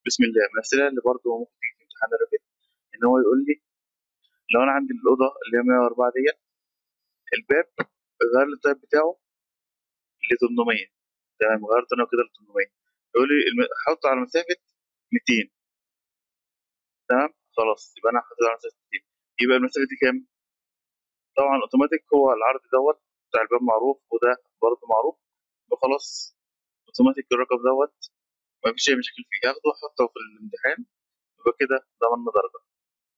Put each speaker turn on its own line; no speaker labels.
بسم الله من الاسئله اللي برضه ممكن تيجي في امتحان الريفت ان هو يقول لي لو انا عندي الاوضه اللي هي 104 ديت الباب غير لي التايب بتاعه ل 800 تمام غيرت انا كده ل 800 يقول لي الم- حطه على مسافه 200 تمام خلاص يبقى انا حطيت على مسافه 200 يبقى المسافه دي كام؟ طبعا اوتوماتيك هو العرض دوت بتاع الباب معروف وده برضه معروف وخلاص اوتوماتيك الرقم دوت مفيش اي مشاكل فيه هاخده واحطه في الامتحان يبقى كده ضمننا درجه